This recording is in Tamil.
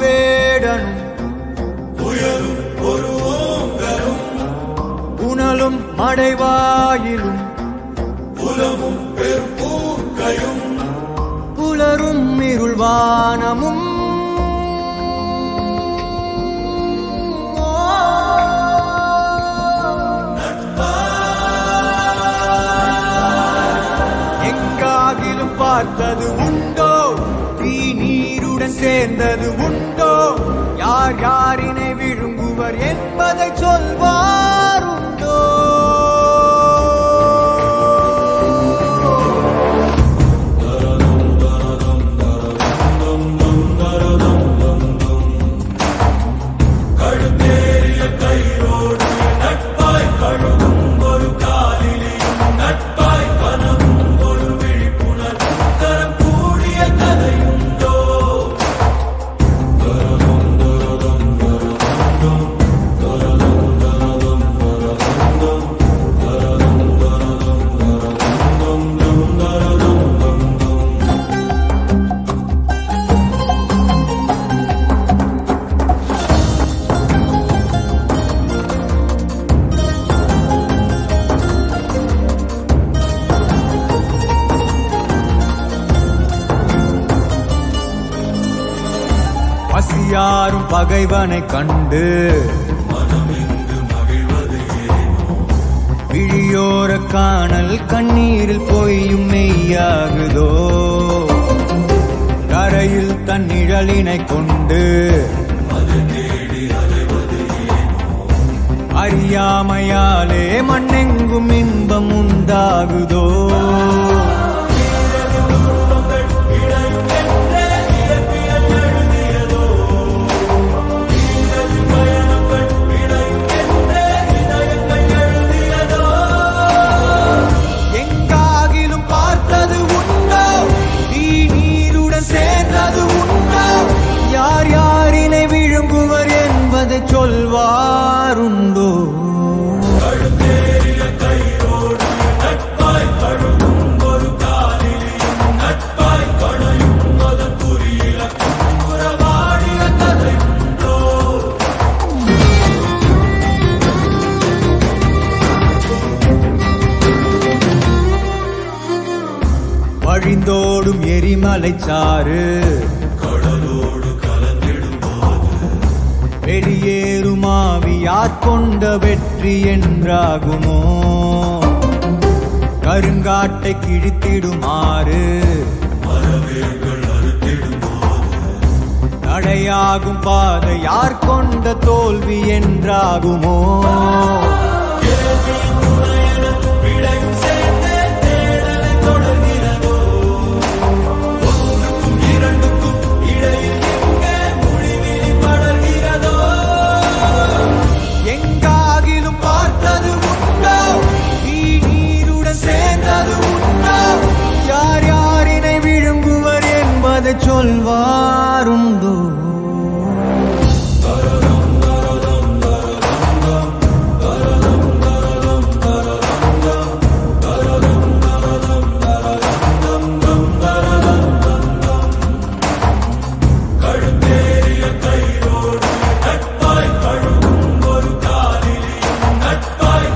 வேடனும் உயரும் ஒரு ஓங்கரும் புனலும் மடைவாயிலும் புலமும் பெரும்பூக்கையும் புலரும் இருள்வானமும் எங்காகிலும் பார்த்தது உண்டோ தீ நீருடன் சேர்ந்தது உண்டோ யார் யாரினை விழுங்குவர் என்பதை சொல்வார் உண்டோ கழுத்தேறிய கைரோடு நட்பாய் கழுவும் ஒரு காலிலேயும் நட்பாய் கனவும் ஒரு விழிப்புணர்வு தரம் கூடிய கதையுண்டோ பசியாரும் பகைவனை கண்டு மனமிங்கு மகிழ்வது ஏனோ விழியோர காணல் கண்ணீரில் பொய்யும் மெய்யாகுதோ கரையில் தன் நிழலினை கொண்டு அது தேடி அலைவது ஏனோ அறியாமையாலே மண்ணெங்கும் இன்பம் உண்டாகுதோ உங்கள் இடையும் என்றே இயற்பியல் எழுதியதோ நீங்களது பயணங்கள் இடையும் என்றே இதயங்கள் எழுதியதோ எங்காகிலும் பார்த்தது உண்டோ தீ நீருடன் சேர்ந்தது உண்டோ யார் யாரினை விழுங்குவர் என்பதை சொல்வாருண்டோ கழுத்தேறிய கைரோடு நட்பாய் கழுவும் ஒரு காலிலேயும் நட்பாய் கணையும் அதன் குறியிலக்கும் உறவாடிய கதையுண்டோ வழிந்தோடும் எரிமலை சாறு கடலோடு கலந்திடும் போது வெளியேறும் ஆவியார் கொண்ட வெற்றி என்றாகுமோ கருங்காட்டை கிழித்திடுமாறு மரவேர்கள் அறுத்திடும் போது தடையாகும் பாதை யார் கொண்ட தோல்வி என்றாகுமோ கேள்வியின் துணையென விடையும் சேர்ந்தே தேடலை தொடர்கிறதோ ஒன்றுக்கும் இரண்டுக்கும் இடையில் எங்கே முடிவிலி படர்கிறதோ எங்காகிலும் பார்த்தது உண்டோ தீ நீருடன் சேர்ந்தது உண்டோ யார் யாரினை விழுங்குவர் என்பதை சொல்வாருண்டோ கழுத்தேறிய கைரோடு நட்பாய் கழுவும் ஒரு காலிலேயும் நட்பாய்